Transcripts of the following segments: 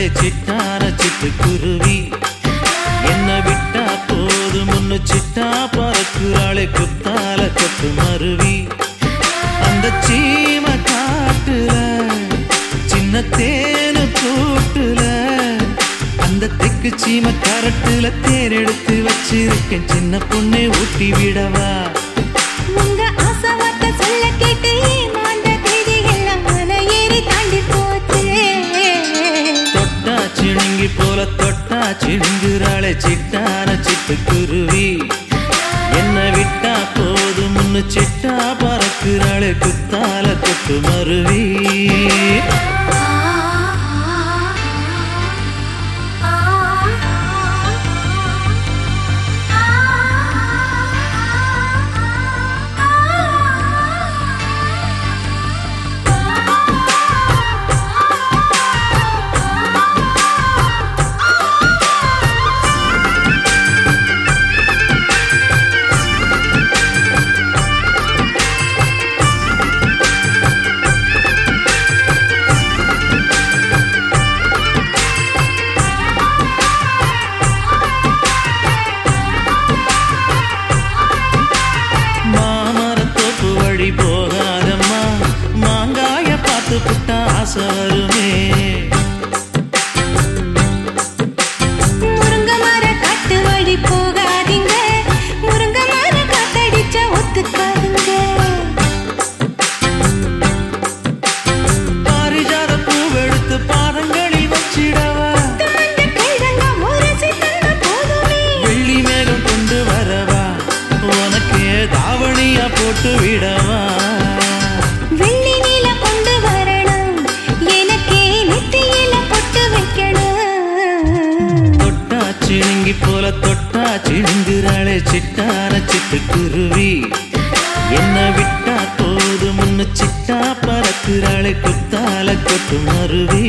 சிணுங்குறாளே சிட்டான சிட்டுக்குருவி என்ன விட்டா போதும் முன்னு சிட்டா பறக்குறாளே குத்தால கொத்து மருவி அந்த சீம காட்டுல சின்ன தேனு கூட்டுல அந்த தெக்கு சீம கரட்டுல தேர் எடுத்து வச்சிருக்கேன் சின்ன பொண்ணை ஊட்டி விடவா உங்க ஆசை வார்த்தை சொல்ல கேட்டு ஏமாந்த தேதி எல்லாம் மலை ஏறி தாண்டி போச்சு தொட்டா சிணுங்கி போல தொட்டா சிணுங்குறாளே சிட்டான சிட்டுக்குருவி என்ன விட்டா போதும் முன்னு சிட்டா பறக்குறாளே குத்தால கொத்து மருவி மாமரத்தோப்பு வழி போகாதம்மா மாங்காய பார்த்து புட்டா ஆசை வருமே முருங்க மர காட்டு வழி போகாதீங்க முருங்க மர காத்தடிச்சா ஒத்துக்காதுங்க பாரிஜாத பூவெடுத்து பாதங்களில் வச்சிடவா தாண்ட கைதங்க முரசி தந்த போதுமே வெள்ளி மேகம் கொண்டு வரவா உனக்கு தாவணியா போட்டு விடவா வெள்ளி நீல கொண்டு வரணும் எனக்கே நெத்தியில பொட்டு வைக்கணும் தொட்டா சிணுங்கி போல தொட்டா சிணுங்குறாளே சிட்டான சிட்டுக்குருவி என்ன விட்டா போது முன்னு சிட்டா பறக்குறாளே குத்தால கொட்டு மருவி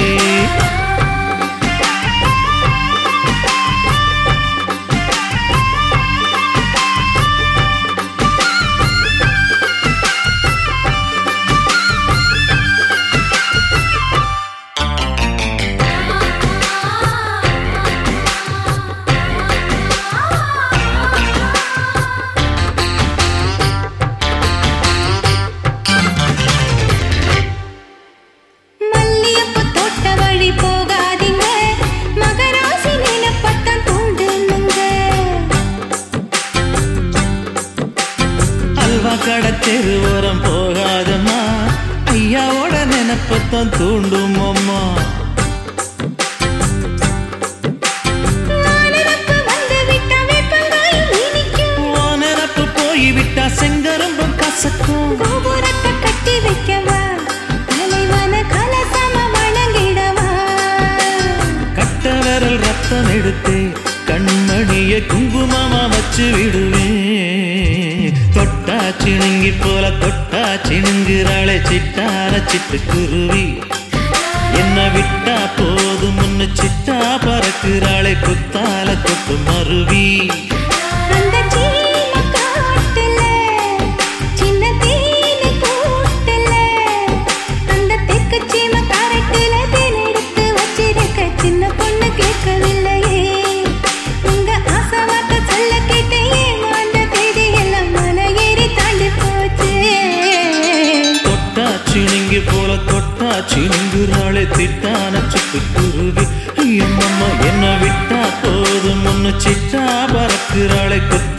மல்லியப்பூ தோட்ட வழி போகாதீங்க மகராசி நிலப்பட்டம் தூண்டுனுங்க அல்வா கடை தெருவோரம் போகாதம்மா ஐயாவோட நினைப்பத்தான் தூண்டும் அம்மா வானரப்பு வந்து விட்டா வேப்பங்காயும் இனிக்கும் ஓ நினப்பு போய்விட்டா செங்கரும்பும் கசக்கும் கோபுரத்தை கட்டி வைக்கவா தலைவன கலசம வணங்கிடவா கட்ட விரல் ரத்தம் எடுத்து கண்மணிய குங்குமமா வச்சு விடுவேன் தொட்டா சிணுங்கி போல தொட்டா சிணுங்குறாளே சிட்டார சிட்டுக்குருவி என்ன விட்டா போதும் முன்னு சிட்டா பறக்குறாளே குத்தால கொட்டு மருவி அந்த சீம காட்டுல சின்ன தேனு கூட்டுல அந்த தெக்கு சீம காரட்டுல தேன் எடுத்து வச்சிருக்க சின்ன பொண்ணு கேட்கவில்லையே உங்க ஆசை வார்த்தை சொல்ல கேட்டு ஏமாந்த தேதி எல்லாம் மலை ஏறி தாண்டி போச்சு தொட்டா சிணுங்கி போல தொட்டா சிணுங்குறாளே திட்டான சிட்டுக்குருவி எம்மம்மா என்ன விட்டா போதும் முன்னு சிட்டா பறக்குறாளே கொத்து